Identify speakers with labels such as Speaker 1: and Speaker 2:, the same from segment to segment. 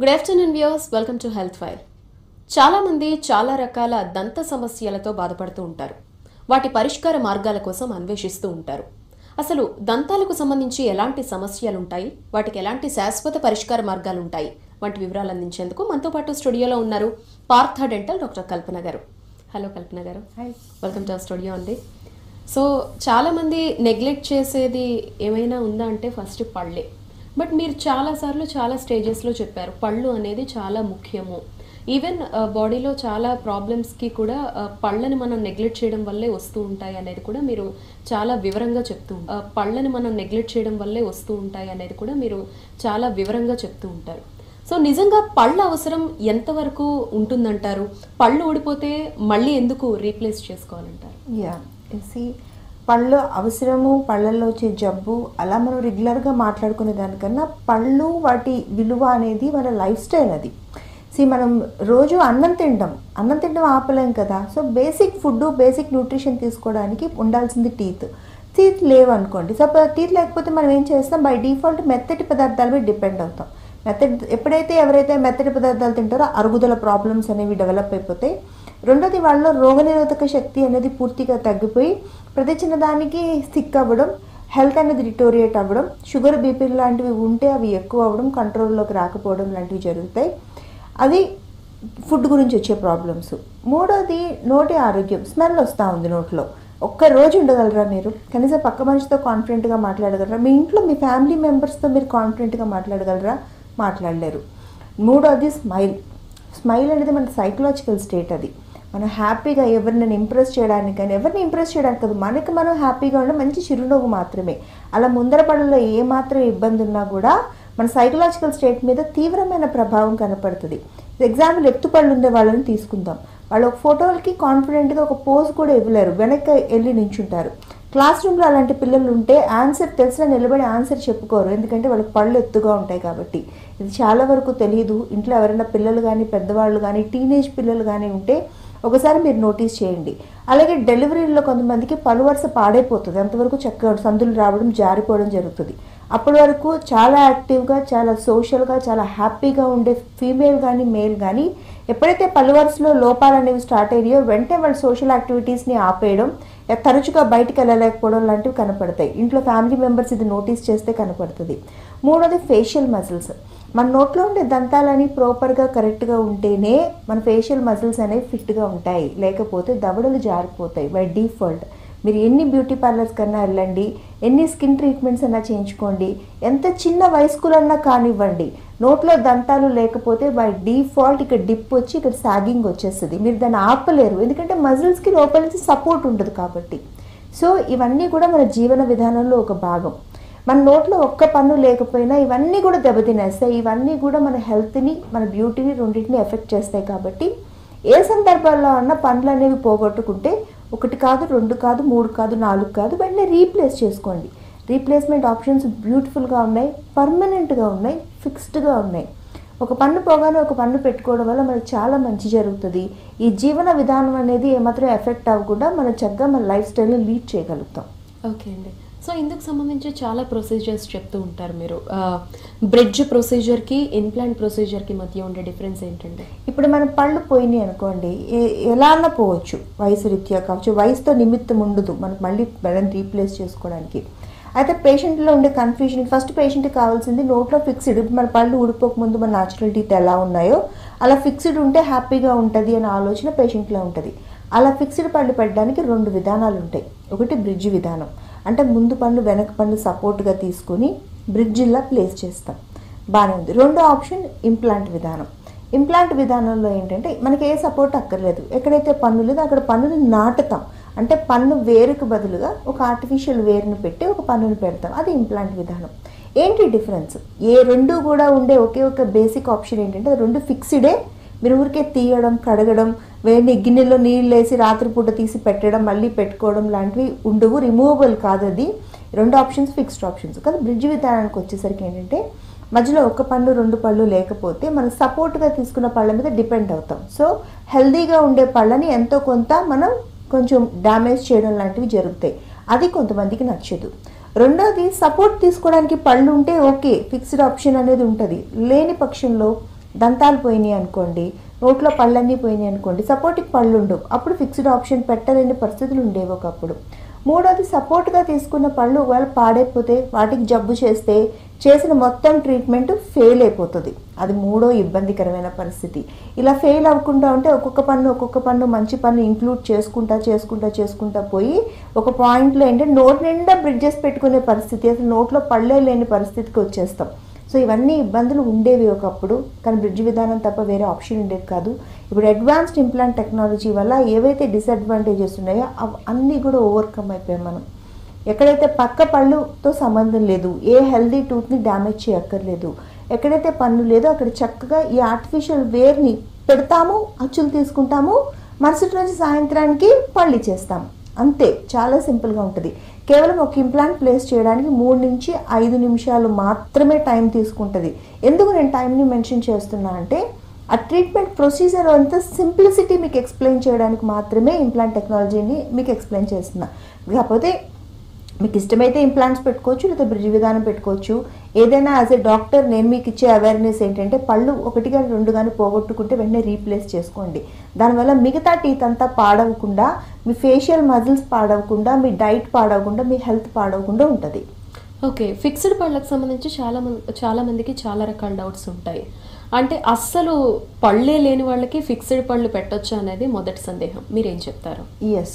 Speaker 1: Good afternoon views welcome to health file చాలామంది చాలా రకాల దంత సమస్యలతో బాధపడుతూ ఉంటారు వాటి పరిష్కార మార్గాల కోసం అన్వేషిస్తూ ఉంటారు అసలు దంతాలకు సంబంధించి ఎలాంటి సమస్యలు ఉంటాయి వాటికి ఎలాంటి శాశ్వత పరిష్కార మార్గాలు ఉంటాయి వంటి వివరాలు అందించేందుకు మనతో పాటు స్టూడియోలో ఉన్నారు పార్థ డెంటల్ డాక్టర్ కల్పన గారు hello Kalpana garu
Speaker 2: hi
Speaker 1: welcome to our studio అండి సో చాలామంది నెగ్లెక్ట్ చేసేది ఏమైనా ఉందా అంటే ఫస్ట్ పళ్ళే బట్ మీరు చాలాసార్లు చాలా స్టేజెస్లో చెప్పారు పళ్ళు అనేది చాలా ముఖ్యము ఈవెన్ బాడీలో చాలా ప్రాబ్లమ్స్కి కూడా ఆ, పళ్ళని మనం నెగ్లెక్ట్ చేయడం వల్లే వస్తూ ఉంటాయి అనేది కూడా మీరు చాలా వివరంగా చెప్తూ ఉంటారు. ఆ, పళ్ళని మనం నెగ్లెక్ట్ చేయడం వల్లే వస్తూ ఉంటాయి అనేది కూడా మీరు చాలా వివరంగా చెప్తూ ఉంటారు సో నిజంగా పళ్ళ అవసరం ఎంతవరకు ఉంటుందంటారు పళ్ళు ఊడిపోతే మళ్ళీ ఎందుకు రీప్లేస్ చేసుకోవాలంటారు
Speaker 2: యా సి పళ్ళు అవసరము పళ్ళల్లో వచ్చే జబ్బు అలా మనం రెగ్యులర్గా మాట్లాడుకునే దానికన్నా పళ్ళు వాటి విలువ అనేది మన లైఫ్ స్టైల్ అది సి మనం రోజు అన్నం తింటాం అన్నం తినడం ఆపలేం కదా so basic food basic nutrition తీసుకోవడానికి ఉండాల్సింది టీత్ టీత్ లేవు అనుకోండి సో టీత్ లేకపోతే మనం ఏం చేస్తాం బై డిఫాల్ట్ మెత్తటి పదార్థాల మీద డిపెండ్ అవుతాం మెత్తటి ఎప్పుడైతే ఎవరైతే మెత్తటి పదార్థాలు తింటారో అరుగుదల ప్రాబ్లమ్స్ అనేవి డెవలప్ అయిపోతాయి రెండోది వాళ్ళలో రోగనిరోధక శక్తి అనేది పూర్తిగా తగ్గిపోయి ప్రతి చిన్నదానికి సిక్ అవ్వడం హెల్త్ అనేది డిటోరియేట్ అవ్వడం షుగర్ బీపీ లాంటివి ఉంటే అవి ఎక్కువ అవ్వడం కంట్రోల్లోకి రాకపోవడం లాంటివి జరుగుతాయి అది ఫుడ్ గురించి వచ్చే ప్రాబ్లమ్స్ మూడోది నోటి ఆరోగ్యం స్మెల్ వస్తూ ఉంది నోట్లో ఒక్క రోజు ఉండగలరా మీరు కనీసం పక్క మనిషితో కాన్ఫిడెంట్గా మాట్లాడగలరా మీ ఇంట్లో మీ ఫ్యామిలీ మెంబర్స్తో మీరు కాన్ఫిడెంట్గా మాట్లాడగలరా మాట్లాడలేరు మూడోది స్మైల్ స్మైల్ అనేది మన సైకలాజికల్ స్టేట్ అది మనం హ్యాపీగా ఎవరిని ఇంప్రెస్ చేయడానికి కానీ ఎవరిని ఇంప్రెస్ చేయడానికి కాదు మనకి మనం హ్యాపీగా ఉండే మంచి చిరునవ్వు మాత్రమే అలా ముందర పళ్ళలో ఏ మాత్రం ఇబ్బంది ఉన్నా కూడా మన సైకలాజికల్ స్టేట్ మీద తీవ్రమైన ప్రభావం కనపడుతుంది ఎగ్జాంపుల్ ఎత్తుపళ్ళు ఉండే వాళ్ళని తీసుకుందాం వాళ్ళు ఒక ఫోటోలకి కాన్ఫిడెంట్గా ఒక పోజ్ కూడా ఇవ్వలేరు వెనక్కి వెళ్ళి నించుంటారు క్లాస్ రూమ్లో అలాంటి పిల్లలు ఉంటే ఆన్సర్ తెలిసిన నిలబడి ఆన్సర్ చెప్పుకోరు ఎందుకంటే వాళ్ళకి పళ్ళు ఎత్తుగా ఉంటాయి కాబట్టి ఇది చాలా వరకు తెలియదు ఇంట్లో ఎవరైనా పిల్లలు కానీ పెద్దవాళ్ళు కానీ టీనేజ్ పిల్లలు కానీ ఉంటే ఒకసారి మీరు నోటీస్ చేయండి అలాగే డెలివరీలో కొంతమందికి పలు వరుస పాడైపోతుంది అంతవరకు చక్కగా సందులు రావడం జారిపోవడం జరుగుతుంది అప్పటి వరకు చాలా యాక్టివ్గా చాలా సోషల్గా చాలా హ్యాపీగా ఉండే ఫీమేల్ కానీ మేల్ కానీ ఎప్పుడైతే పలు వరుసలో లోపాలు అనేవి స్టార్ట్ అయ్యాయో వెంటనే వాళ్ళ సోషల్ యాక్టివిటీస్ని ఆపేయడం తరచుగా బయటికి వెళ్ళలేకపోవడం లాంటివి కనపడతాయి ఇంట్లో ఫ్యామిలీ మెంబర్స్ ఇది నోటీస్ చేస్తే కనపడుతుంది మూడోది ఫేషియల్ మజిల్స్ మన నోట్లో ఉండే దంతాలని ప్రాపర్గా కరెక్ట్గా ఉంటేనే మన ఫేషియల్ మజిల్స్ అనేవి ఫిట్గా ఉంటాయి లేకపోతే దవడలు జారిపోతాయి బై డిఫాల్ట్ మీరు ఎన్ని బ్యూటీ పార్లర్స్ కన్నా వెళ్ళండి ఎన్ని స్కిన్ ట్రీట్మెంట్స్ అన్నా చేయించుకోండి ఎంత చిన్న వయస్కులన్నా కానివ్వండి నోట్లో దంతాలు లేకపోతే బై డిఫాల్ట్ ఇక్కడ డిప్ వచ్చి ఇక్కడ సాగింగ్ వచ్చేస్తుంది మీరు దాన్ని ఆపలేరు ఎందుకంటే మజిల్స్కి లోపల నుంచి సపోర్ట్ ఉంటుంది కాబట్టి సో ఇవన్నీ కూడా మన జీవన విధానంలో ఒక భాగం మన నోట్లో ఒక్క పన్ను లేకపోయినా ఇవన్నీ కూడా దెబ్బతినేస్తాయి ఇవన్నీ కూడా మన హెల్త్ని మన బ్యూటీని రెండింటిని ఎఫెక్ట్ చేస్తాయి కాబట్టి ఏ సందర్భాల్లో అన్న పనులు అనేవి పోగొట్టుకుంటే ఒకటి కాదు రెండు కాదు మూడు కాదు నాలుగు కాదు వెంటనే రీప్లేస్ చేసుకోండి రీప్లేస్మెంట్ ఆప్షన్స్ బ్యూటిఫుల్గా ఉన్నాయి పర్మనెంట్గా ఉన్నాయి ఫిక్స్డ్గా ఉన్నాయి ఒక పన్ను పోగానే ఒక పన్ను పెట్టుకోవడం వల్ల మనకు చాలా మంచి జరుగుతుంది ఈ జీవన విధానం అనేది ఏమాత్రం ఎఫెక్ట్ అవ్వకుండా మనం చక్కగా మన లైఫ్ స్టైల్ని లీడ్ చేయగలుగుతాం
Speaker 1: ఓకే అండి సో ఇందుకు సంబంధించి చాలా ప్రొసీజర్స్ చెప్తూ ఉంటారు మీరు బ్రిడ్జ్ ప్రొసీజర్కి ఇన్ప్లాంట్ ప్రొసీజర్కి మధ్య ఉండే డిఫరెన్స్ ఏంటండి
Speaker 2: ఇప్పుడు మన పళ్ళు పోయినాయి అనుకోండి ఏ- ఎలా అన్నా పోవచ్చు వయసు రీత్యా కావచ్చు వయసుతో నిమిత్తం ఉండదు మనకు మళ్ళీ మెడని రీప్లేస్ చేసుకోవడానికి అయితే పేషెంట్లో ఉండే కన్ఫ్యూజన్ ఫస్ట్ పేషెంట్కి కావాల్సింది నోట్లో ఫిక్స్డ్ ఇప్పుడు మన పళ్ళు ఊడిపోక ముందు మన న్యాచురల్ టీత్ ఎలా ఉన్నాయో అలా ఫిక్స్డ్ ఉంటే హ్యాపీగా ఉంటుంది అనే ఆలోచన పేషెంట్లో ఉంటుంది అలా ఫిక్స్డ్ పళ్ళు పెట్టడానికి రెండు విధానాలు ఉంటాయి ఒకటి బ్రిడ్జ్ విధానం అంటే ముందు పళ్ళు వెనక పళ్ళు సపోర్ట్గా తీసుకొని బ్రిడ్జిలా ప్లేస్ చేస్తాం బాగానే ఉంది రెండో ఆప్షన్ ఇంప్లాంట్ విధానం ఇంప్లాంట్ విధానంలో ఏంటంటే మనకి ఏ సపోర్ట్ అక్కర్లేదు ఎక్కడైతే పన్ను లేదో అక్కడ పన్నుని నాటుతాం అంటే పన్ను వేరుకు బదులుగా ఒక ఆర్టిఫిషియల్ వేరుని పెట్టి ఒక పన్నుని పెడతాం అది ఇంప్లాంట్ విధానం ఏంటి డిఫరెన్స్ ఏ రెండు కూడా ఉండే ఒకే ఒక బేసిక్ ఆప్షన్ ఏంటంటే అది రెండు ఫిక్స్డే మీరు ఊరికే తీయడం కడగడం వేడి గిన్నెలో నీళ్ళు వేసి రాత్రిపూట తీసి పెట్టడం మళ్ళీ పెట్టుకోవడం లాంటివి ఉండవు రిమూవబుల్ కాదు అది రెండు ఆప్షన్స్ ఫిక్స్డ్ ఆప్షన్స్ కానీ బ్రిడ్జ్ విధానానికి వచ్చేసరికి ఏంటంటే మధ్యలో ఒక పళ్ళు రెండు పళ్ళు లేకపోతే మనం సపోర్ట్గా తీసుకున్న పళ్ళ మీద డిపెండ్ అవుతాం సో హెల్దీగా ఉండే పళ్ళని ఎంతో కొంత మనం కొంచెం డ్యామేజ్ చేయడం లాంటివి జరుగుతాయి అది కొంతమందికి నచ్చదు రెండోది సపోర్ట్ తీసుకోవడానికి పళ్ళు ఉంటే ఓకే ఫిక్స్డ్ ఆప్షన్ అనేది ఉంటుంది లేని పక్షంలో దంతాలు పోయినాయి అనుకోండి నోట్లో పళ్ళన్నీ పోయినాయి అనుకోండి సపోర్టింగ్ పళ్ళు ఉండవు అప్పుడు ఫిక్స్డ్ ఆప్షన్ పెట్టలేని పరిస్థితులు ఉండేవి ఒకప్పుడు మూడోది సపోర్ట్గా తీసుకున్న పళ్ళు ఒకవేళ పాడైపోతే వాటికి జబ్బు చేస్తే చేసిన మొత్తం ట్రీట్మెంట్ ఫెయిల్ అయిపోతుంది అది మూడో ఇబ్బందికరమైన పరిస్థితి ఇలా ఫెయిల్ అవ్వకుండా ఉంటే ఒక్కొక్క పన్ను ఒక్కొక్క పన్ను మంచి పన్ను ఇంక్లూడ్ చేసుకుంటా చేసుకుంటా చేసుకుంటా పోయి ఒక పాయింట్లో ఏంటంటే నోటి నిండా బ్రిడ్జెస్ పెట్టుకునే పరిస్థితి అసలు నోట్లో పళ్ళే లేని పరిస్థితికి వచ్చేస్తాం సో ఇవన్నీ ఇబ్బందులు ఉండేవి ఒకప్పుడు కానీ బ్రిడ్జ్ విధానం తప్ప వేరే ఆప్షన్ ఉండేది కాదు ఇప్పుడు అడ్వాన్స్డ్ ఇంప్లాంట్ టెక్నాలజీ వల్ల ఏవైతే డిసడ్వాంటేజెస్ ఉన్నాయో అవి అన్నీ కూడా ఓవర్కమ్ అయిపోయాం మనం ఎక్కడైతే పక్క పళ్ళుతో సంబంధం లేదు ఏ హెల్దీ టూత్ని డ్యామేజ్ చేయక్కర్లేదు ఎక్కడైతే పన్ను లేదో అక్కడ చక్కగా ఈ ఆర్టిఫిషియల్ వేర్ని పెడతాము అచ్చులు తీసుకుంటాము మరుసటి రోజు సాయంత్రానికి పళ్ళు ఇచ్చేస్తాం అంతే చాలా సింపుల్గా ఉంటుంది కేవలం ఒక ఇంప్లాంట్ ప్లేస్ చేయడానికి మూడు నుంచి ఐదు నిమిషాలు మాత్రమే టైం తీసుకుంటుంది ఎందుకు నేను టైంని మెన్షన్ చేస్తున్నా అంటే ఆ ట్రీట్మెంట్ ప్రొసీజర్ అంతా సింప్లిసిటీ మీకు ఎక్స్ప్లెయిన్ చేయడానికి మాత్రమే ఇంప్లాంట్ టెక్నాలజీని మీకు ఎక్స్ప్లెయిన్ చేస్తున్నా కాకపోతే మీకు ఇష్టమైతే ఇంప్లాంట్స్ పెట్టుకోవచ్చు లేదా బ్రిడ్జ్ విధానం పెట్టుకోవచ్చు ఏదైనా యాజ్ ఎ డాక్టర్ నేను మీకు ఇచ్చే అవేర్నెస్ ఏంటంటే పళ్ళు ఒకటి కానీ రెండు కానీ పోగొట్టుకుంటే వెంటనే రీప్లేస్ చేసుకోండి దానివల్ల మిగతా టీత్ అంతా పాడవకుండా మీ ఫేషియల్ మజిల్స్ పాడవకుండా మీ డైట్ పాడవకుండా మీ హెల్త్ పాడవకుండా ఉంటుంది
Speaker 1: ఓకే ఫిక్స్డ్ పళ్ళకి సంబంధించి చాలా మంది చాలా మందికి చాలా రకాల డౌట్స్ ఉంటాయి అంటే అస్సలు పళ్ళే లేని వాళ్ళకి ఫిక్స్డ్ పళ్ళు పెట్టొచ్చా అనేది మొదటి సందేహం మీరేం చెప్తారు
Speaker 2: ఎస్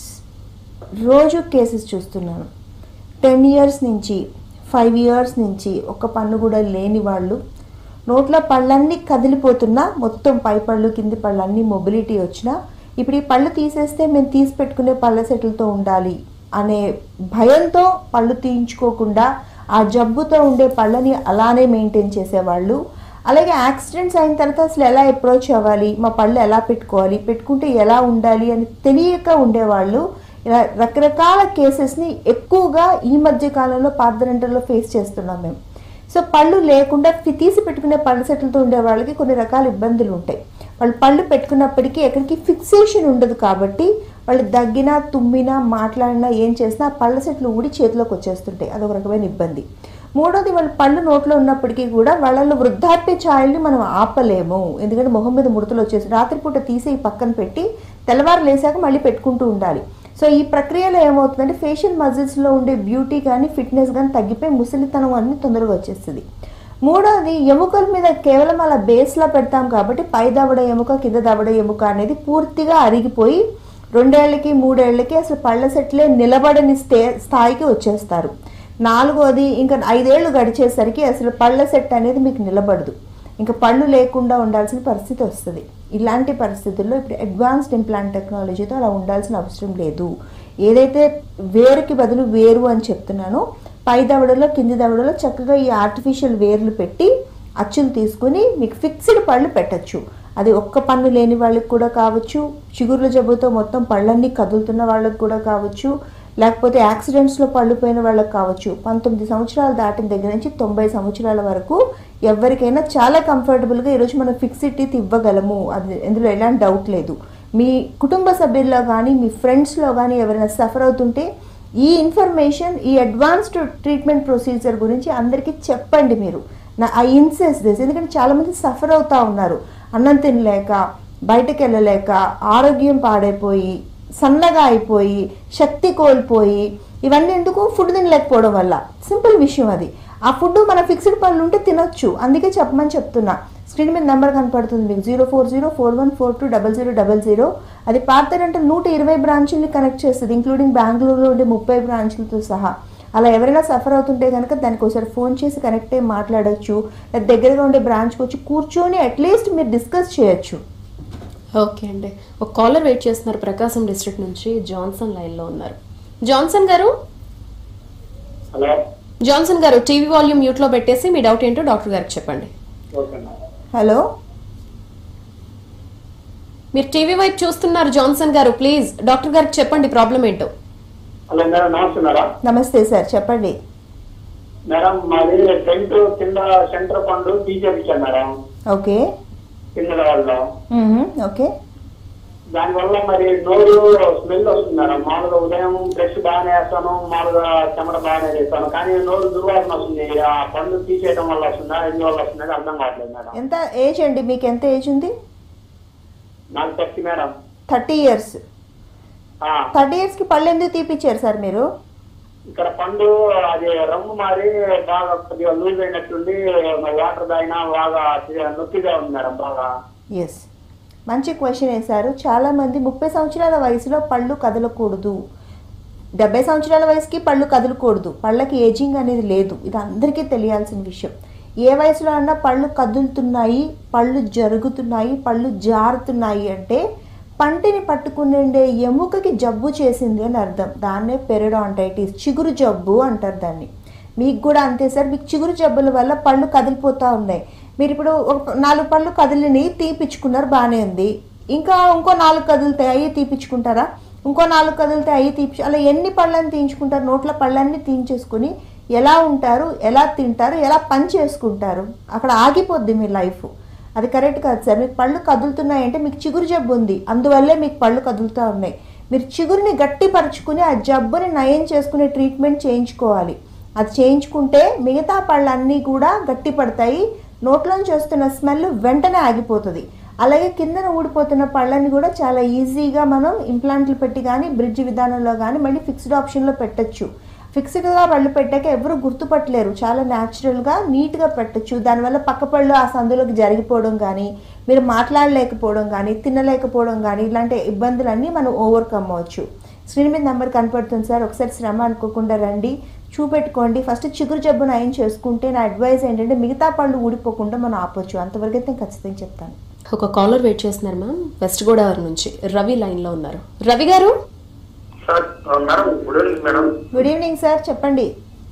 Speaker 2: రోజు కేసెస్ చూస్తున్నాను టెన్ ఇయర్స్ నుంచి ఫైవ్ ఇయర్స్ నుంచి ఒక పన్ను కూడా లేని వాళ్ళు నోట్లో పళ్ళన్నీ కదిలిపోతున్నా మొత్తం పై పళ్ళు కింది పళ్ళు అన్నీ మొబిలిటీ వచ్చినా ఇప్పుడు ఈ పళ్ళు తీసేస్తే మేము తీసి పెట్టుకునే పళ్ళ సెట్లతో ఉండాలి అనే భయంతో పళ్ళు తీయించుకోకుండా ఆ జబ్బుతో ఉండే పళ్ళని అలానే మెయింటైన్ చేసేవాళ్ళు అలాగే యాక్సిడెంట్స్ అయిన తర్వాత అసలు ఎలా అప్రోచ్ అవ్వాలి మా పళ్ళు ఎలా పెట్టుకోవాలి పెట్టుకుంటే ఎలా ఉండాలి అని తెలియక ఉండేవాళ్ళు ఇలా రకరకాల కేసెస్ని ఎక్కువగా ఈ మధ్య కాలంలో పార్థరెంటల్లో ఫేస్ చేస్తున్నాం మేము సో పళ్ళు లేకుండా ఫి- తీసి పెట్టుకునే పళ్ళ సెట్లతో ఉండే వాళ్ళకి కొన్ని రకాల ఇబ్బందులు ఉంటాయి వాళ్ళు పళ్ళు పెట్టుకున్నప్పటికీ ఎక్కడికి ఫిక్సేషన్ ఉండదు కాబట్టి వాళ్ళు దగ్గినా తుమ్మినా మాట్లాడినా ఏం చేసినా ఆ పళ్ళ సెట్లు ఊడి చేతిలోకి వచ్చేస్తుంటాయి అదొక రకమైన ఇబ్బంది మూడోది వాళ్ళ పళ్ళు నోట్లో ఉన్నప్పటికీ కూడా వాళ్ళలో వృద్ధాప్య ఛాయల్ని మనం ఆపలేము ఎందుకంటే మొహం మీద ముడతలు వచ్చేసి రాత్రిపూట తీసి ఈ పక్కన పెట్టి తెల్లవారు లేసాక మళ్ళీ పెట్టుకుంటూ ఉండాలి సో ఈ ప్రక్రియలో ఏమవుతుందంటే ఫేషియల్ మజిల్స్లో ఉండే బ్యూటీ కానీ ఫిట్నెస్ కానీ తగ్గిపోయి ముసలితనం అన్ని తొందరగా వచ్చేస్తుంది మూడోది ఎముకల మీద కేవలం అలా బేస్లో పెడతాం కాబట్టి పై దవడ ఎముక కింద దవడ ఎముక అనేది పూర్తిగా అరిగిపోయి రెండేళ్లకి మూడేళ్లకి అసలు పళ్ళ సెట్లే నిలబడని స్తే స్థాయికి వచ్చేస్తారు నాలుగోది ఇంకా ఐదేళ్లు గడిచేసరికి అసలు పళ్ళ సెట్ అనేది మీకు నిలబడదు ఇంకా పళ్ళు లేకుండా ఉండాల్సిన పరిస్థితి వస్తుంది ఇలాంటి పరిస్థితుల్లో ఇప్పుడు అడ్వాన్స్డ్ ఇంప్లాంట్ టెక్నాలజీతో అలా ఉండాల్సిన అవసరం లేదు ఏదైతే వేరుకి బదులు వేరు అని చెప్తున్నానో పై దవడలో కింది దవడలో చక్కగా ఈ ఆర్టిఫిషియల్ వేర్లు పెట్టి అచ్చులు తీసుకుని మీకు ఫిక్స్డ్ పళ్ళు పెట్టచ్చు అది ఒక్క పన్ను లేని వాళ్ళకి కూడా కావచ్చు చిగుర్ల జబ్బుతో మొత్తం పళ్ళన్నీ కదులుతున్న వాళ్ళకి కూడా కావచ్చు లేకపోతే యాక్సిడెంట్స్లో పళ్ళు పోయిన వాళ్ళకి కావచ్చు పంతొమ్మిది సంవత్సరాలు దాటిన దగ్గర నుంచి తొంభై సంవత్సరాల వరకు ఎవరికైనా చాలా కంఫర్టబుల్గా ఈరోజు మనం ఫిక్స్డ్ టీత్ ఇవ్వగలము అది ఇందులో ఎలాంటి డౌట్ లేదు మీ కుటుంబ సభ్యుల్లో కానీ మీ ఫ్రెండ్స్లో కానీ ఎవరైనా సఫర్ అవుతుంటే ఈ ఇన్ఫర్మేషన్ ఈ అడ్వాన్స్డ్ ట్రీట్మెంట్ ప్రొసీజర్ గురించి అందరికీ చెప్పండి మీరు నా ఐ ఇన్సెస్ దిస్ ఎందుకంటే చాలామంది సఫర్ అవుతా ఉన్నారు అన్నం తినలేక బయటకు వెళ్ళలేక ఆరోగ్యం పాడైపోయి సన్నగా అయిపోయి శక్తి కోల్పోయి ఇవన్నీ ఎందుకు ఫుడ్ తినలేకపోవడం వల్ల సింపుల్ విషయం అది ఆ ఫుడ్ మన ఫిక్స్డ్ పళ్ళు ఉంటే తినొచ్చు అందుకే చెప్పమని చెప్తున్నా స్క్రీన్ మీద నెంబర్ కనపడుతుంది మీకు zero four zero four one four two double zero double zero అది పార్తరంటే నూట ఇరవై బ్రాంచుల్ని కనెక్ట్ చేస్తుంది ఇంక్లూడింగ్ బెంగళూరులో ఉండే ముప్పై బ్రాంచులతో సహా అలా ఎవరైనా సఫర్ అవుతుంటే కనుక దానికి ఒకసారి ఫోన్ చేసి కనెక్ట్ అయ్యి మాట్లాడొచ్చు లేదా దగ్గరగా ఉండే బ్రాంచ్కి వచ్చి కూర్చొని అట్లీస్ట్ మీరు డిస్కస్ చేయొచ్చు
Speaker 1: ఓకే అండి ఒక కాలర్ వెయిట్ చేస్తున్నారు ప్రకాశం డిస్ట్రిక్ట్ నుంచి జాన్సన్ లైన్లో ఉన్నారు Johnson garu
Speaker 3: hello
Speaker 1: Johnson garu TV volume మ్యూట్లో పెట్టేసి మీ డౌట్ ఏంటో డాక్టర్ గారికి చెప్పండి
Speaker 3: ఓకే మేడం
Speaker 2: హలో
Speaker 1: మీరు టీవీ వైపు చూస్తున్నారు జాన్సన్ గారు ప్లీజ్ డాక్టర్ గారికి చెప్పండి ప్రాబ్లం ఏంటో
Speaker 3: హలో మేడం నమస్తే మేడం
Speaker 2: నమస్తే సార్ చెప్పండి
Speaker 3: మేడం మాది ఫ్రంట్ కింద సెంటర్ పండు తీసేపించాను మేడం
Speaker 2: ఓకే
Speaker 3: కింద వాళ్ళు
Speaker 2: మ్మ్, ఓకే
Speaker 3: దానివల్ల మరి నోరు స్మెల్ వస్తుంది మేడం మామూలుగా ఉదయం బ్రష్ బాగానే వేస్తాను మామూలుగా చెమట బాగానే వేస్తాను కానీ నోరు దుర్వాసన వస్తుంది ఆ పండు తీసేయడం వల్ల వస్తుందా ఎందువల్ల వస్తుంది అర్థం కావట్లేదు మేడం
Speaker 2: ఎంత ఏజ్ అండి మీకు ఎంత ఏజ్ ఉంది
Speaker 3: నాకు చెప్పి మేడం
Speaker 2: థర్టీ ఇయర్స్
Speaker 3: ఆ,
Speaker 2: థర్టీ ఇయర్స్కి పళ్ళు ఎందుకు తీపిచ్చారు సార్ మీరు
Speaker 3: ఇక్కడ పండు అది రంగు మారి బాగా కొద్దిగా లూజ్ అయినట్టుండి వాటర్ తాగినా బాగా నొప్పిగా ఉంది మేడం బాగా
Speaker 2: ఎస్ మంచి క్వశ్చన్ వేశారు చాలామంది ముప్పై సంవత్సరాల వయసులో పళ్ళు కదలకూడదు డెబ్బై సంవత్సరాల వయసుకి పళ్ళు కదలకూడదు పళ్ళకి ఏజింగ్ అనేది లేదు ఇది అందరికీ తెలియాల్సిన విషయం ఏ వయసులో అన్నా పళ్ళు కదులుతున్నాయి పళ్ళు జరుగుతున్నాయి పళ్ళు జారుతున్నాయి అంటే పంటిని పట్టుకునే ఎముకకి జబ్బు చేసింది అని అర్థం దాన్నే పెరడాంటైటిస్ చిగురు జబ్బు అంటారు దాన్ని మీకు కూడా అంతే సార్ మీకు చిగురు జబ్బుల వల్ల పళ్ళు కదిలిపోతూ ఉన్నాయి మీరు ఇప్పుడు ఒక నాలుగు పళ్ళు కదిలిని తీపిచ్చుకున్నారు బాగానే ఉంది ఇంకా ఇంకో నాలుగు కదులుతాయి అవి తీపిచ్చుకుంటారా ఇంకో నాలుగు కదిలితే అవి తీపి అలా ఎన్ని పళ్ళని తీయించుకుంటారు నోట్ల పళ్ళన్నీ తీయించేసుకుని ఎలా ఉంటారు ఎలా తింటారు ఎలా పని చేసుకుంటారు అక్కడ ఆగిపోద్ది మీ లైఫ్ అది కరెక్ట్ కాదు సార్ మీకు పళ్ళు కదులుతున్నాయంటే మీకు చిగురు జబ్బు ఉంది అందువల్లే మీకు పళ్ళు కదులుతూ ఉన్నాయి మీరు చిగురుని గట్టిపరుచుకుని ఆ జబ్బుని నయం చేసుకునే ట్రీట్మెంట్ చేయించుకోవాలి అది చేయించుకుంటే మిగతా పళ్ళన్నీ కూడా గట్టి పడతాయి నోట్లోంచి వస్తున్న స్మెల్ వెంటనే ఆగిపోతుంది అలాగే కిందన ఊడిపోతున్న పళ్ళని కూడా చాలా ఈజీగా మనం ఇంప్లాంట్లు పెట్టి కానీ బ్రిడ్జ్ విధానంలో కానీ మళ్ళీ ఫిక్స్డ్ ఆప్షన్లో పెట్టచ్చు ఫిక్స్డ్గా పళ్ళు పెట్టాక ఎవరు గుర్తుపట్టలేరు చాలా న్యాచురల్గా నీట్గా పెట్టచ్చు దానివల్ల పక్క పళ్ళు ఆ సందులోకి జరిగిపోవడం కానీ మీరు మాట్లాడలేకపోవడం కానీ తినలేకపోవడం కానీ ఇలాంటి ఇబ్బందులన్నీ మనం ఓవర్కమ్ అవ్వచ్చు స్క్రీన్ మీద నెంబర్ కనపడుతుంది సార్ ఒకసారి శ్రమ అనుకోకుండా రండి చూపెట్టుకోండి ఫస్ట్ చిగురు జబ్బు నయం చేసుకుంటే నా అడ్వైస్ ఏంటంటే మిగతా పళ్ళు ఊడిపోకుండా మనం ఆపొచ్చు అంతవరకు అయితే నేను ఖచ్చితంగా చెప్తాను
Speaker 1: ఒక కాలర్ వెయిట్ చేస్తున్నారు మ్యామ్ వెస్ట్ గోదావరి నుంచి రవి లైన్లో ఉన్నారు Ravi garu
Speaker 4: sir madam good evening madam
Speaker 2: good evening sir చెప్పండి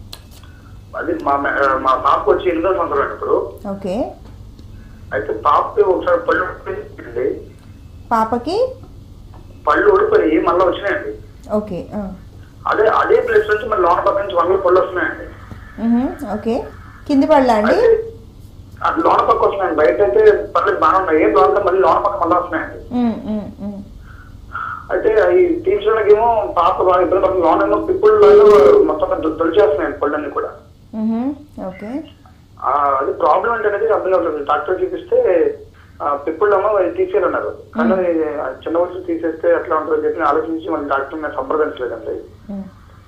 Speaker 4: అది మా మే- మా పాపకు వచ్చి ఎనిమిదో సంవత్సరం ఇప్పుడు
Speaker 2: ఓకే
Speaker 4: అయితే పాపకి ఒకసారి పళ్ళు ఊడిపోయింది
Speaker 2: పాపకి
Speaker 4: పళ్ళు ఊడిపోయి మళ్ళీ వచ్చినాయండి
Speaker 2: ఓకే ఆ.
Speaker 4: అదే అదే ప్లేస్ నుంచి మళ్ళీ లోన పక్క నుంచి వందల పళ్ళు వస్తున్నాయండి
Speaker 2: మ్హూ, ఓకే కింది పళ్ళా అండి
Speaker 4: అయితే అది లోన పక్క వస్తున్నాయండి బయట అయితే పర్లేదు బాగానే ఉన్నాయి ఏం ప్రాబ్లం మళ్ళీ లోన పక్క మళ్ళీ వస్తున్నాయండి
Speaker 2: మ్, మ్, మ్.
Speaker 4: అయితే అవి తీర్చడానికి ఏమో పాప బాగా ఇబ్బంది పడుతుంది లోన ఏమో పిప్పుళ్ళు మొత్తం తొలిచేస్తున్నాయండి పళ్ళన్నీ కూడా
Speaker 2: మ్హూ, ఓకే
Speaker 4: ఆ, అది ప్రాబ్లం ఏంటనేది అర్థం కావట్లేదు డాక్టర్ చూపిస్తే పిప్పుళ్ళేమో తీసేయాలన్నారు కానీ ఆ చిన్న వయసు తీసేస్తే ఎట్లా ఉంటుందని చెప్పి ఆలోచించి మళ్ళీ డాక్టర్ మేము సంప్రదించలేదండి
Speaker 2: మ్.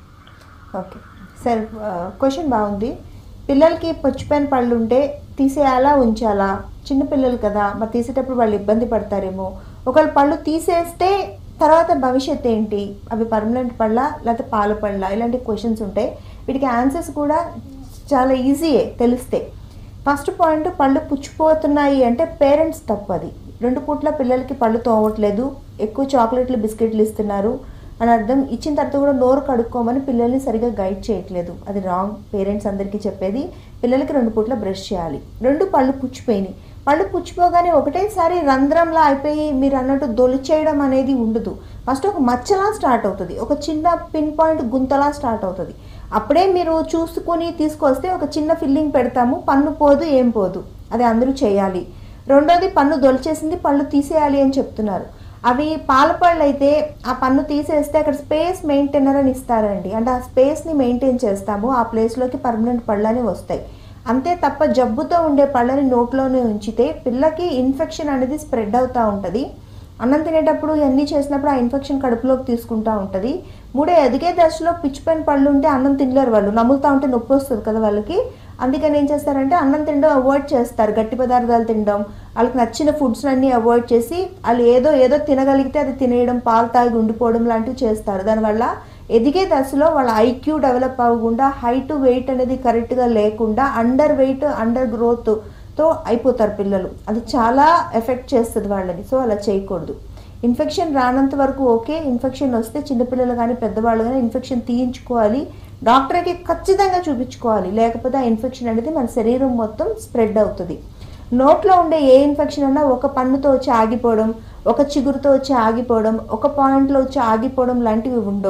Speaker 2: ఓకే సార్ క్వశ్చన్ బాగుంది పిల్లలకి పుచ్చిపోయిన పళ్ళు ఉంటే తీసేయాలా ఉంచాలా చిన్న పిల్లలు కదా మరి తీసేటప్పుడు వాళ్ళు ఇబ్బంది పడతారేమో ఒకవేళ పళ్ళు తీసేస్తే తర్వాత భవిష్యత్ ఏంటి అవి పర్మనెంట్ పళ్ళ లేకపోతే పాల పళ్ళ ఇలాంటి క్వశ్చన్స్ ఉంటాయి వీటికి ఆన్సర్స్ కూడా చాలా ఈజీయే తెలిస్తే ఫస్ట్ పాయింట్ పళ్ళు పుచ్చిపోతున్నాయి అంటే పేరెంట్స్ తప్పది రెండు పూట్ల పిల్లలకి పళ్ళు తోమట్లేదు ఎక్కువ చాక్లెట్లు బిస్కెట్లు ఇస్తున్నారు అని అర్థం ఇచ్చిన తర్వాత కూడా నోరు కడుక్కోమని పిల్లల్ని సరిగా గైడ్ చేయట్లేదు అది రాంగ్ పేరెంట్స్ అందరికీ చెప్పేది పిల్లలకి రెండు పూట్ల బ్రష్ చేయాలి రెండు పళ్ళు పుచ్చిపోయినాయి పళ్ళు పుచ్చిపోగానే ఒకటేసారి రంధ్రంలా అయిపోయి మీరు అన్నట్టు దొలిచేయడం అనేది ఉండదు ఫస్ట్ ఒక మచ్చలా స్టార్ట్ అవుతుంది ఒక చిన్న పిన్ పాయింట్ గుంతలా స్టార్ట్ అవుతుంది అప్పుడే మీరు చూసుకొని తీసుకొస్తే ఒక చిన్న ఫిల్లింగ్ పెడతాము పన్ను పోదు ఏం పోదు అది అందరూ చేయాలి రెండోది పన్ను దొలిచేసింది పళ్ళు తీసేయాలి అని చెప్తున్నారు అవి పాల పళ్ళు అయితే ఆ పన్ను తీసేస్తే అక్కడ స్పేస్ మెయింటైనర్ అని ఇస్తారండి అంటే ఆ స్పేస్ని మెయింటైన్ చేస్తాము ఆ ప్లేస్లోకి పర్మనెంట్ పళ్ళని వస్తాయి అంతే తప్ప జబ్బుతో ఉండే పళ్ళని నోట్లోనే ఉంచితే పిల్లకి ఇన్ఫెక్షన్ అనేది స్ప్రెడ్ అవుతూ ఉంటుంది అన్నం తినేటప్పుడు ఇవన్నీ చేసినప్పుడు ఆ ఇన్ఫెక్షన్ కడుపులోకి తీసుకుంటూ ఉంటుంది మూడే ఎదిగే దశలో పిచ్చిపోయిన పళ్ళు ఉంటే అన్నం తినలేరు వాళ్ళు నములుతూ ఉంటే నొప్పి వస్తుంది కదా వాళ్ళకి అందుకని ఏం చేస్తారంటే అన్నం తినడం అవాయిడ్ చేస్తారు గట్టి పదార్థాలు తినడం వాళ్ళకి నచ్చిన ఫుడ్స్ అన్నీ అవాయిడ్ చేసి వాళ్ళు ఏదో ఏదో తినగలిగితే అది తినేయడం పాలు తాగి ఉండిపోవడం లాంటివి చేస్తారు దానివల్ల ఎదిగే దశలో వాళ్ళ ఐక్యూ డెవలప్ అవ్వకుండా హైట్ వెయిట్ అనేది కరెక్ట్గా లేకుండా అండర్ వెయిట్ అండర్ గ్రోత్ తో అయిపోతారు పిల్లలు అది చాలా ఎఫెక్ట్ చేస్తుంది వాళ్ళని సో అలా చేయకూడదు ఇన్ఫెక్షన్ రానంత వరకు ఓకే ఇన్ఫెక్షన్ వస్తే చిన్నపిల్లలు కానీ పెద్దవాళ్ళు కానీ ఇన్ఫెక్షన్ తీయించుకోవాలి డాక్టర్కి ఖచ్చితంగా చూపించుకోవాలి లేకపోతే ఆ ఇన్ఫెక్షన్ అనేది మన శరీరం మొత్తం స్ప్రెడ్ అవుతుంది నోట్లో ఉండే ఏ ఇన్ఫెక్షన్ అన్నా ఒక పన్నుతో వచ్చి ఆగిపోవడం ఒక చిగురుతో వచ్చి ఆగిపోవడం ఒక పాయింట్లో వచ్చి ఆగిపోవడం లాంటివి ఉండవు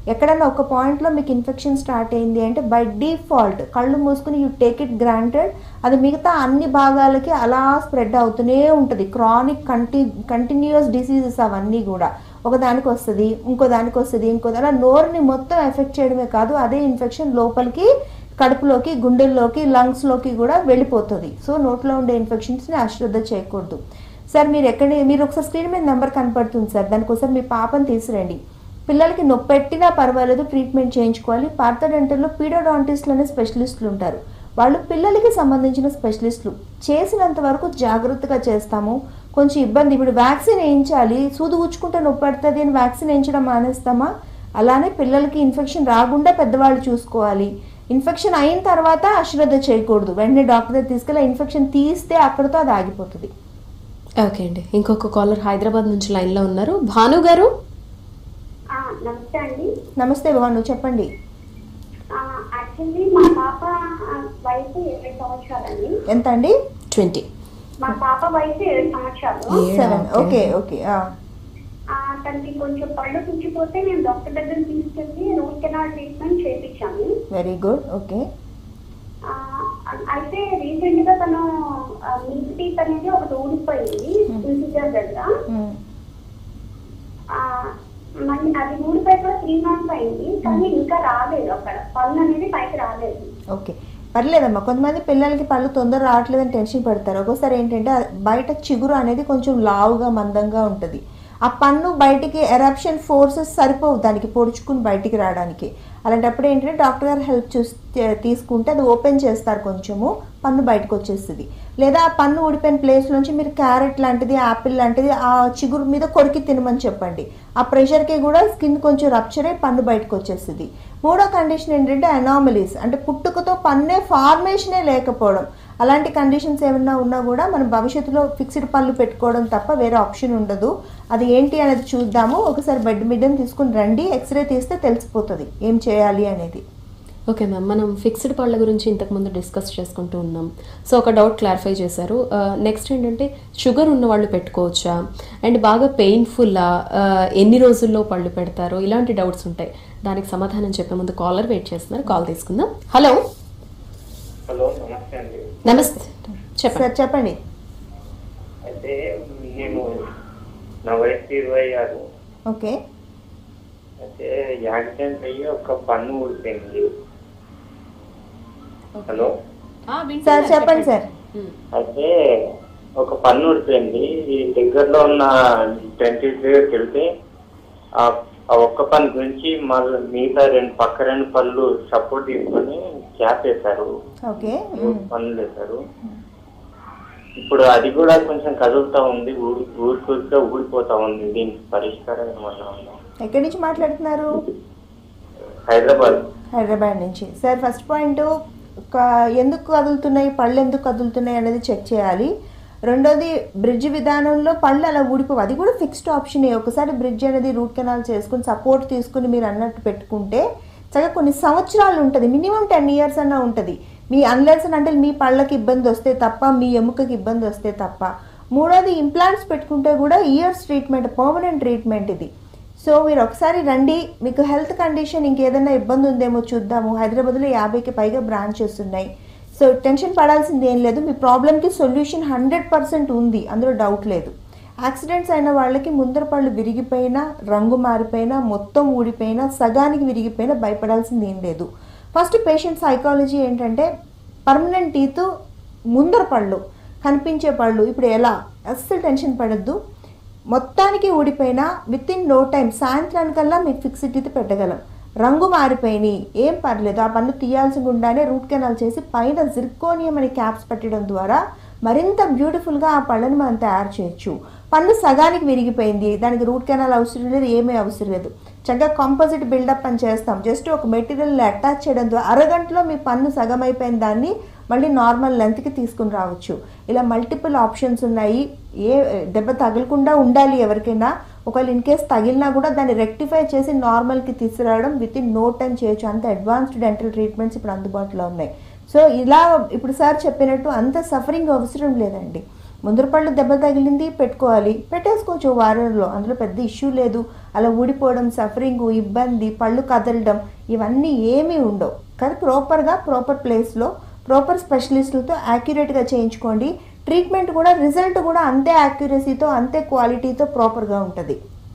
Speaker 2: ఎక్కడైనా ఒక పాయింట్లో మీకు ఇన్ఫెక్షన్ స్టార్ట్ అయింది అంటే బై డిఫాల్ట్ కళ్ళు మూసుకుని యూ టేక్ ఇట్ గ్రాంటెడ్ అది మిగతా అన్ని భాగాలకి అలా స్ప్రెడ్ అవుతూనే ఉంటుంది క్రానిక్ కంటి కంటిన్యూస్ డిసీజెస్ అవన్నీ కూడా ఒక దానికి వస్తుంది ఇంకో దానికి వస్తుంది ఇంకో అలా నోరుని మొత్తం ఎఫెక్ట్ చేయడమే కాదు అదే ఇన్ఫెక్షన్ లోపలికి కడుపులోకి గుండెల్లోకి లంగ్స్లోకి కూడా వెళ్ళిపోతుంది సో నోట్లో ఉండే ఇన్ఫెక్షన్స్ని అశ్రద్ధ చేయకూడదు సార్ మీరు ఎక్కడ మీరు ఒకసారి స్క్రీన్ మీద నెంబర్ కనపడుతుంది సార్ దానికోసం మీ పాపని తీసురండి పిల్లలకి నొప్పి పెట్టినా పర్వాలేదు ట్రీట్మెంట్ చేయించుకోవాలి పార్థ డెంటల్లో పీడోడాంటిస్ట్లు అనే స్పెషలిస్టులు ఉంటారు వాళ్ళు పిల్లలకి సంబంధించిన స్పెషలిస్టులు చేసినంత వరకు జాగ్రత్తగా చేస్తాము కొంచెం ఇబ్బంది ఇప్పుడు వ్యాక్సిన్ వేయించాలి సూది ఉచ్చుకుంటే నొప్పి పడుతుంది అని వ్యాక్సిన్ వేయించడం మానేస్తామా అలానే పిల్లలకి ఇన్ఫెక్షన్ రాకుండా పెద్దవాళ్ళు చూసుకోవాలి ఇన్ఫెక్షన్ అయిన తర్వాత అశ్రద్ధ చేయకూడదు వెంటనే డాక్టర్ దగ్గర తీసుకెళ్ళి ఇన్ఫెక్షన్ తీస్తే అక్కడితో అది ఆగిపోతుంది
Speaker 1: ఓకే అండి ఇంకొక కాలర్ హైదరాబాద్ నుంచి లైన్లో ఉన్నారు భాను గారు
Speaker 5: ఆ, నమస్తే అండి
Speaker 2: నమస్తే భాను చెప్పండి
Speaker 5: యాక్చువల్లీ మా పాప ఆ, వయసు ఇరవై సంవత్సరాలండి
Speaker 2: ఎంత అండి
Speaker 1: ట్వంటీ
Speaker 5: మా పాప వయసు ఏడు సంవత్సరాలు
Speaker 1: ఏడా,
Speaker 2: సెవెన్
Speaker 1: ఓకే.
Speaker 2: ఓకే ఓకే ఆ.
Speaker 5: ఆ, తనకి కొంచెం పళ్ళు పుచ్చిపోతే మేము డాక్టర్ దగ్గర తీసుకెళ్ళి రూట్ కెనాల్ ట్రీట్మెంట్ చేయించాము
Speaker 2: వెరీ గుడ్ ఓకే
Speaker 5: ఆ, అయితే రీసెంట్ గా తను మిల్క్ టీత్ అనేది ఒకటి ఊడిపోయింది ఇన్సిజర్ దగ్గర
Speaker 2: మ్మ్.
Speaker 5: ఆ, మళ్ళీ అది ఊడిపోయి కూడా త్రీ మంత్స్ అయింది కానీ ఇంకా రాలేదు అక్కడ పళ్ళు అనేది పైకి రాలేదు
Speaker 2: ఓకే పర్లేదమ్మా కొంతమంది పిల్లలకి పళ్ళు తొందర రావట్లేదని టెన్షన్ పడతారు ఒక్కోసారి ఏంటంటే ఆ బయట చిగురు అనేది కొంచెం లావుగా మందంగా ఉంటుంది ఆ పన్ను బయటికి ఎరప్షన్ ఫోర్సెస్ సరిపోవు దానికి పొడుచుకుని బయటికి రావడానికి అలాంటప్పుడు ఏంటంటే డాక్టర్ గారు హెల్ప్ చూసి తీసుకుంటే అది ఓపెన్ చేస్తారు కొంచెము పన్ను బయటకు వచ్చేస్తుంది లేదా ఆ పన్ను ఊడిపోయిన ప్లేస్ నుంచి మీరు క్యారెట్ లాంటిది యాపిల్ లాంటిది ఆ చిగురు మీద కొరికి తినమని చెప్పండి ఆ ప్రెషర్కి కూడా స్కిన్ కొంచెం రప్చర్ అయి పన్ను బయటకు వచ్చేస్తుంది మూడో కండిషన్ ఏంటంటే అనామలీస్ అంటే పుట్టుకతో పన్నే ఫార్మేషనే లేకపోవడం అలాంటి కండిషన్స్ ఏమన్నా ఉన్నా కూడా మనం భవిష్యత్తులో ఫిక్స్డ్ పళ్ళు పెట్టుకోవడం తప్ప వేరే ఆప్షన్ ఉండదు అది ఏంటి అనేది చూద్దాము ఒకసారి బెడ్ మిడ్డని తీసుకుని రండి ఎక్స్రే తీస్తే తెలిసిపోతుంది ఏం చేయాలి అనేది
Speaker 1: ఓకే మ్యామ్ మనం ఫిక్స్డ్ పళ్ళ గురించి ఇంతకుముందు డిస్కస్ చేసుకుంటూ ఉన్నాం సో ఒక డౌట్ క్లారిఫై చేశారు నెక్స్ట్ ఏంటంటే షుగర్ ఉన్న వాళ్ళు పెట్టుకోవచ్చా అండ్ బాగా పెయిన్ఫుల్లా ఎన్ని రోజుల్లో పళ్ళు పెడతారు ఇలాంటి డౌట్స్ ఉంటాయి దానికి సమాధానం చెప్పే ముందు కాలర్ వెయిట్ చేస్తున్నారు కాల్ తీసుకుందాం హలో
Speaker 6: హలో నమస్తే అండి
Speaker 1: నమస్తే చెప్పండి
Speaker 2: సార్ చెప్పండి
Speaker 6: అయితే నేను నా వయసు ఇరవై ఆరు
Speaker 2: ఓకే
Speaker 6: అయితే యాక్సిడెంట్ అయ్యి ఒక పన్ను ఊడిపోయింది హలో
Speaker 2: సార్ చెప్పండి సార్
Speaker 6: అయితే ఒక పన్ను ఊడిపోయింది ఈ దగ్గరలో ఉన్న డెంటిస్ట్ దగ్గరికి వెళ్తే ఆ ఆ ఒక్క పన్ను గురించి మళ్ళీ మిగతా రెండు పక్క రెండు పళ్ళు సపోర్ట్ తీసుకొని క్యాప్ వేశారు
Speaker 2: ఓకే
Speaker 6: మూడు పనులు వేశారు ఇప్పుడు అది కూడా కొంచెం కదులుతా ఉంది ఊరి ఊరికూరికే ఊడిపోతా ఉంది దీనికి పరిష్కారం ఏమన్నా ఉందా
Speaker 2: ఎక్కడి నుంచి మాట్లాడుతున్నారు
Speaker 6: హైదరాబాద్
Speaker 2: హైదరాబాద్ నుంచి సార్ ఫస్ట్ పాయింట్ ఎందుకు కదులుతున్నాయి పళ్ళు ఎందుకు కదులుతున్నాయి అనేది చెక్ చేయాలి రెండోది బ్రిడ్జ్ విధానంలో పళ్ళు అలా ఊడిపోవు అది కూడా ఫిక్స్డ్ ఆప్షనే ఒకసారి బ్రిడ్జ్ అనేది రూట్ కెనాల్ చేసుకుని సపోర్ట్ తీసుకుని మీరు అన్నట్టు పెట్టుకుంటే చక్కగా కొన్ని సంవత్సరాలు ఉంటుంది మినిమం టెన్ ఇయర్స్ అన్న ఉంటుంది మీ అన్లెస్ అంటే మీ పళ్ళకి ఇబ్బంది వస్తే తప్ప మీ ఎముకకి ఇబ్బంది వస్తే తప్ప మూడోది ఇంప్లాంట్స్ పెట్టుకుంటే కూడా ఇయర్స్ ట్రీట్మెంట్ పర్మనెంట్ ట్రీట్మెంట్ ఇది సో మీరు ఒకసారి రండి మీకు హెల్త్ కండిషన్ ఇంకేదైనా ఇబ్బంది ఉందేమో చూద్దాము హైదరాబాద్లో యాభైకి పైగా బ్రాంచెస్ ఉన్నాయి సో టెన్షన్ పడాల్సింది ఏం లేదు మీ ప్రాబ్లమ్కి సొల్యూషన్ హండ్రెడ్ పర్సెంట్ ఉంది అందులో డౌట్ లేదు యాక్సిడెంట్స్ అయిన వాళ్ళకి ముందర పళ్ళు విరిగిపోయినా రంగు మారిపోయినా మొత్తం ఊడిపోయినా సగానికి విరిగిపోయినా భయపడాల్సింది ఏం లేదు ఫస్ట్ పేషెంట్ సైకాలజీ ఏంటంటే పర్మనెంట్ టీత్ ముందర పళ్ళు కనిపించే పళ్ళు ఇప్పుడు ఎలా అస్సలు టెన్షన్ పడద్దు మొత్తానికి ఊడిపోయినా విత్ ఇన్ నో టైం సాయంత్రానికల్లా మీకు ఫిక్స్డ్ టీత్ పెట్టగలం రంగు మారిపోయినాయి ఏం పర్లేదు ఆ పన్ను తీయాల్సి గుండానే రూట్ కెనాల్ చేసి పైన జిర్కోనియం అనే క్యాప్స్ పెట్టడం ద్వారా మరింత బ్యూటిఫుల్గా ఆ పళ్ళని మనం తయారు చేయొచ్చు పన్ను సగానికి విరిగిపోయింది దానికి రూట్ కెనాల్ అవసరం లేదు ఏమీ అవసరం లేదు చక్కగా కాంపోజిట్ బిల్డప్ అని చేస్తాం జస్ట్ ఒక మెటీరియల్ అటాచ్ చేయడం ద్వారా అరగంటలో మీ పన్ను సగం అయిపోయిన దాన్ని మళ్ళీ నార్మల్ లెంత్కి తీసుకుని రావచ్చు ఇలా మల్టిపుల్ ఆప్షన్స్ ఉన్నాయి ఏ దెబ్బ తగలకుండా ఉండాలి ఎవరికైనా ఒకవేళ ఇన్ కేస్ తగిలినా కూడా దాన్ని రెక్టిఫై చేసి నార్మల్కి తీసుకురావడం విత్ ఇన్ నో టైం చేయొచ్చు అంత అడ్వాన్స్డ్ డెంటల్ ట్రీట్మెంట్స్ ఇప్పుడు అందుబాటులో ఉన్నాయి సో ఇలా ఇప్పుడు సార్ చెప్పినట్టు అంత సఫరింగ్ అవసరం లేదండి ముందర పళ్ళు దెబ్బ తగిలింది పెట్టుకోవాలి పెట్టేసుకోవచ్చు ఓ వారంలో అందులో పెద్ద ఇష్యూ లేదు అలా ఊడిపోవడం సఫరింగ్ ఇబ్బంది పళ్ళు కదలడం ఇవన్నీ ఏమీ ఉండవు కానీ ప్రాపర్గా ప్రాపర్ ప్లేస్లో ప్రాపర్ స్పెషలిస్టులతో యాక్యురేట్గా చేయించుకోండి ట్రీట్మెంట్ కూడా రిజల్ట్ కూడా అంతే యాక్యురసీతో అంతే క్వాలిటీతో ప్రాపర్గా ఉంటుంది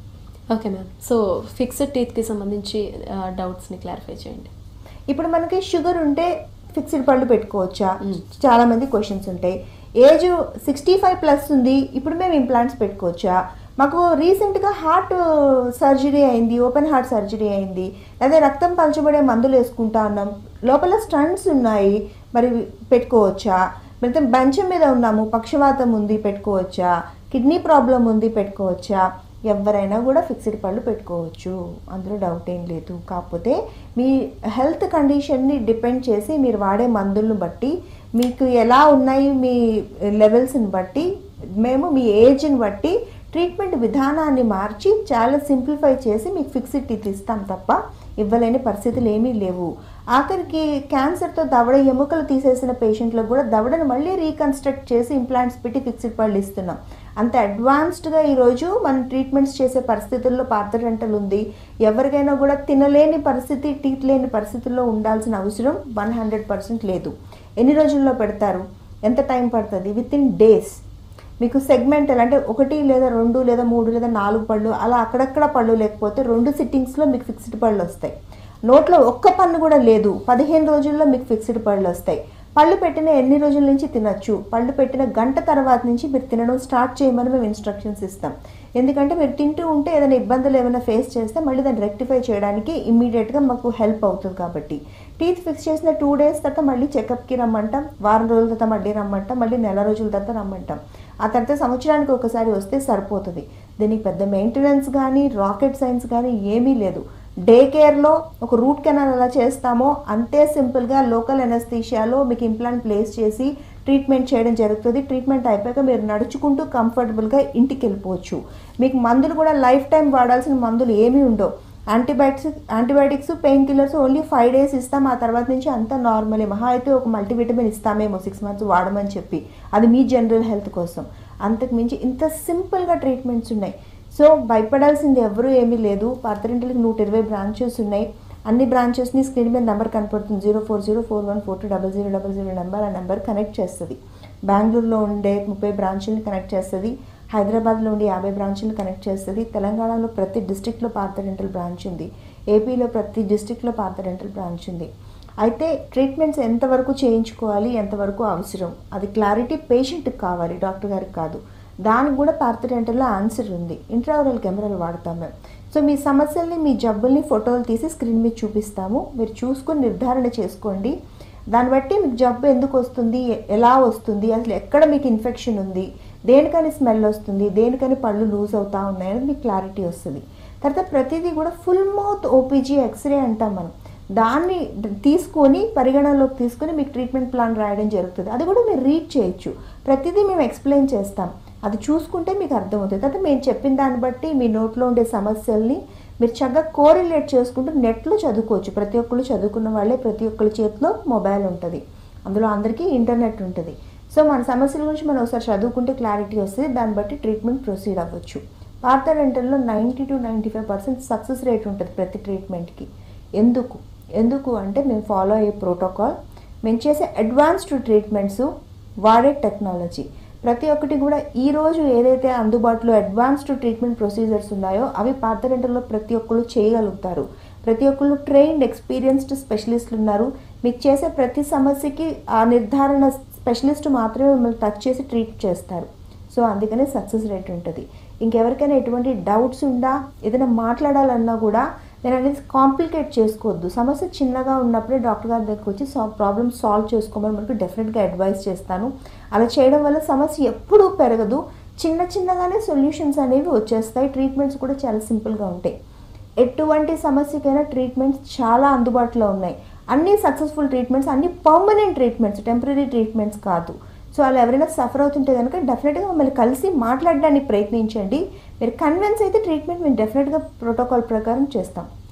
Speaker 1: ఓకే మ్యామ్ సో ఫిక్స్డ్ టీత్కి సంబంధించి డౌట్స్ని క్లారిఫై చేయండి
Speaker 2: ఇప్పుడు మనకి షుగర్ ఉంటే ఫిక్స్డ్ పళ్ళు పెట్టుకోవచ్చా చాలా మంది క్వశ్చన్స్ ఉంటాయి ఏజ్ సిక్స్టీ ఫైవ్ ప్లస్ ఉంది ఇప్పుడు మేము ఇంప్లాంట్స్ పెట్టుకోవచ్చా మాకు రీసెంట్గా హార్ట్ సర్జరీ అయింది ఓపెన్ హార్ట్ సర్జరీ అయింది అదే రక్తం పలచబడే మందులు వేసుకుంటా ఉన్నాం లోపల స్టంట్స్ ఉన్నాయి మరి పెట్టుకోవచ్చా లేకపోతే బంచం మీద ఉన్నాము పక్షవాతం ఉంది పెట్టుకోవచ్చా కిడ్నీ ప్రాబ్లం ఉంది పెట్టుకోవచ్చా ఎవరైనా కూడా ఫిక్స్డ్ పళ్ళు పెట్టుకోవచ్చు అందులో డౌట్ ఏం లేదు కాకపోతే మీ హెల్త్ కండిషన్ని డిపెండ్ చేసి మీరు వాడే మందులను బట్టి మీకు ఎలా ఉన్నాయి మీ లెవెల్స్ని బట్టి మేము మీ ఏజ్ని బట్టి ట్రీట్మెంట్ విధానాన్ని మార్చి చాలా సింప్లిఫై చేసి మీకు ఫిక్స్డ్ టీత్ ఇస్తాం తప్ప ఇవ్వలేని పరిస్థితులు ఏమీ లేవు ఆఖరికి క్యాన్సర్తో దవడ ఎముకలు తీసేసిన పేషెంట్లకు కూడా దవడను మళ్ళీ రీకన్స్ట్రక్ట్ చేసి ఇంప్లాంట్స్ పెట్టి ఫిక్స్డ్ పళ్ళు ఇస్తున్నాం అంత అడ్వాన్స్డ్గా ఈరోజు మనం ట్రీట్మెంట్స్ చేసే పరిస్థితుల్లో పాత్రగంటలు ఉంది ఎవరికైనా కూడా తినలేని పరిస్థితి టీత్ లేని పరిస్థితుల్లో ఉండాల్సిన అవసరం వన్ హండ్రెడ్ పర్సెంట్ లేదు ఎన్ని రోజుల్లో పెడతారు ఎంత టైం పడుతుంది విత్ ఇన్ డేస్ మీకు సెగ్మెంటల్ అంటే ఒకటి లేదా రెండు లేదా మూడు లేదా నాలుగు పళ్ళు అలా అక్కడక్కడ పళ్ళు లేకపోతే రెండు సిట్టింగ్స్లో మీకు ఫిక్స్డ్ పళ్ళు వస్తాయి నోట్లో ఒక్క పన్ను కూడా లేదు పదిహేను రోజుల్లో మీకు ఫిక్స్డ్ పళ్ళు వస్తాయి పళ్ళు పెట్టిన ఎన్ని రోజుల నుంచి తినొచ్చు పళ్ళు పెట్టిన గంట తర్వాత నుంచి మీరు తినడం స్టార్ట్ చేయమని మేము ఇన్స్ట్రక్షన్స్ ఇస్తాం ఎందుకంటే మీరు తింటూ ఉంటే ఏదైనా ఇబ్బందులు ఏమైనా ఫేస్ చేస్తే మళ్ళీ దాన్ని రెక్టిఫై చేయడానికి ఇమ్మీడియట్గా మాకు హెల్ప్ అవుతుంది కాబట్టి టీత్ ఫిక్స్ చేసిన టూ డేస్ తర్వాత మళ్ళీ చెకప్కి రమ్మంటాం వారం రోజుల తర్వాత మళ్ళీ రమ్మంటాం మళ్ళీ నెల రోజుల తర్వాత రమ్మంటాం ఆ తర్వాత సంవత్సరానికి ఒకసారి వస్తే సరిపోతుంది దీనికి పెద్ద మెయింటెనెన్స్ కానీ రాకెట్ సైన్స్ కానీ ఏమీ లేదు డే కేర్లో ఒక రూట్ కెనాల్ ఎలా చేస్తామో అంతే సింపుల్గా లోకల్ ఎనస్థీషియాలో మీకు ఇంప్లాంట్ ప్లేస్ చేసి ట్రీట్మెంట్ చేయడం జరుగుతుంది ట్రీట్మెంట్ అయిపోయాక మీరు నడుచుకుంటూ కంఫర్టబుల్గా ఇంటికి వెళ్ళిపోవచ్చు మీకు మందులు కూడా లైఫ్ టైం వాడాల్సిన మందులు ఏమీ ఉండవు antibiotics antibiotics pain killers only five days ఇస్తాం ఆ తర్వాత నుంచి అంతా నార్మలే మహా అయితే ఒక మల్టీవిటమిన్ ఇస్తామేమో సిక్స్ మంత్స్ వాడమని చెప్పి అది మీ జనరల్ హెల్త్ కోసం అంతకు మించి ఇంత సింపుల్గా ట్రీట్మెంట్స్ ఉన్నాయి సో భయపడాల్సింది ఎవరూ ఏమీ లేదు పాత్రింటికి నూట ఇరవై బ్రాంచెస్ ఉన్నాయి అన్ని బ్రాంచెస్ని స్క్రీన్ మీద నెంబర్ కనపడుతుంది zero four zero four one four two double zero double zero number ఆ నెంబర్ కనెక్ట్ చేస్తుంది బెంగళూరులో ఉండే ముప్పై బ్రాంచుల్ని కనెక్ట్ చేస్తుంది హైదరాబాద్లో ఉండే యాభై బ్రాంచులను కనెక్ట్ చేస్తుంది తెలంగాణలో ప్రతి డిస్టిక్లో పార్థ డెంటల్ బ్రాంచ్ ఉంది ఏపీలో ప్రతి డిస్టిక్లో పార్థ డెంటల్ బ్రాంచ్ ఉంది అయితే ట్రీట్మెంట్స్ ఎంతవరకు చేయించుకోవాలి ఎంతవరకు అవసరం అది క్లారిటీ పేషెంట్కి కావాలి డాక్టర్ గారికి కాదు దానికి కూడా పార్థ డెంటల్లో ఆన్సర్ ఉంది ఇంట్రావరల్ కెమెరాలు వాడతాం మేము సో మీ సమస్యల్ని మీ జబ్బుల్ని ఫోటోలు తీసి స్క్రీన్ మీద చూపిస్తాము మీరు చూసుకొని నిర్ధారణ చేసుకోండి దాన్ని బట్టి మీకు జబ్బు ఎందుకు వస్తుంది ఎ- ఎలా వస్తుంది అసలు ఎక్కడ మీకు ఇన్ఫెక్షన్ ఉంది దేనికని స్మెల్ వస్తుంది దేనికని పళ్ళు లూజ్ అవుతా ఉన్నాయని మీకు క్లారిటీ వస్తుంది తర్వాత ప్రతిదీ కూడా ఫుల్ మౌత్ ఓపీజీ ఎక్స్రే అంటాం మనం దాన్ని ద- తీసుకొని పరిగణనలోకి తీసుకొని మీకు ట్రీట్మెంట్ ప్లాన్ రాయడం జరుగుతుంది అది కూడా మీరు రీడ్ చేయొచ్చు ప్రతిదీ మేము ఎక్స్ప్లెయిన్ చేస్తాం అది చూసుకుంటే మీకు అర్థమవుతుంది తర్వాత మేము చెప్పిన దాన్ని బట్టి మీ నోట్లో ఉండే సమస్యల్ని మీరు చక్కగా కోరిలేట్ చేసుకుంటూ నెట్లో చదువుకోవచ్చు ప్రతి ఒక్కళ్ళు చదువుకున్న వాళ్ళే ప్రతి ఒక్కళ్ళ చేతిలో మొబైల్ ఉంటుంది అందులో అందరికీ ఇంటర్నెట్ ఉంటుంది సో మన సమస్యల గురించి మనం ఒకసారి చదువుకుంటే క్లారిటీ వస్తుంది దాన్ని బట్టి ట్రీట్మెంట్ ప్రొసీడ్ అవ్వచ్చు పార్థ డెంటల్లో ninety two ninety five percent success rate ఉంటుంది ప్రతి ట్రీట్మెంట్కి ఎందుకు ఎందుకు అంటే మేము ఫాలో అయ్యే ప్రోటోకాల్ మేము చేసే అడ్వాన్స్డ్ ట్రీట్మెంట్స్ వాడే టెక్నాలజీ ప్రతి ఒక్కటి కూడా ఈ రోజు ఏదైతే అందుబాటులో అడ్వాన్స్డ్ ట్రీట్మెంట్ ప్రొసీజర్స్ ఉన్నాయో అవి పాత డెంటల్లో ప్రతి ఒక్కళ్ళు చేయగలుగుతారు ప్రతి ఒక్కళ్ళు ట్రైన్డ్ ఎక్స్పీరియన్స్డ్ స్పెషలిస్టులు ఉన్నారు మీకు చేసే ప్రతి సమస్యకి ఆ నిర్ధారణ స్పెషలిస్ట్ మాత్రమే మిమ్మల్ని టచ్ చేసి ట్రీట్ చేస్తారు సో అందుకనే సక్సెస్ రేట్ ఉంటుంది ఇంకెవరికైనా ఎటువంటి డౌట్స్ ఉందా ఏదైనా మాట్లాడాలన్నా కూడా నేను అనేది కాంప్లికేట్ చేసుకోవద్దు సమస్య చిన్నగా ఉన్నప్పుడే డాక్టర్ గారి దగ్గరికి వచ్చి సా ప్రాబ్లమ్ సాల్వ్ చేసుకోమని మనకు డెఫినెట్గా అడ్వైస్ చేస్తాను అలా చేయడం వల్ల సమస్య ఎప్పుడూ పెరగదు చిన్న చిన్నగానే సొల్యూషన్స్ అనేవి వచ్చేస్తాయి ట్రీట్మెంట్స్ కూడా చాలా సింపుల్గా ఉంటాయి ఎటువంటి సమస్యకైనా ట్రీట్మెంట్స్ చాలా అందుబాటులో ఉన్నాయి అన్ని సక్సెస్ఫుల్ ట్రీట్మెంట్స్ అన్ని పర్మనెంట్ ట్రీట్మెంట్స్ టెంపరీ ట్రీట్మెంట్స్ కాదు సో అలా ఎవరైనా సఫర్ అవుతుంటే కనుక డెఫినెట్గా మమ్మల్ని కలిసి మాట్లాడడానికి ప్రయత్నించండి మీరు కన్విన్స్ అయితే ట్రీట్మెంట్ మేము డెఫినెట్గా ప్రోటోకాల్ ప్రకారం చేస్తాం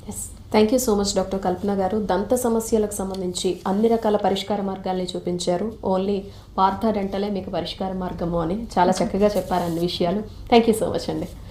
Speaker 1: yes thank you so much doctor Kalpana garu దంత సమస్యలకు సంబంధించి అన్ని రకాల పరిష్కార మార్గాల్ని చూపించారు ఓన్లీ పార్థ డెంటలే మీకు పరిష్కార మార్గము అని చాలా చక్కగా చెప్పారు అన్ని విషయాలు థ్యాంక్ యూ సో మచ్ అండి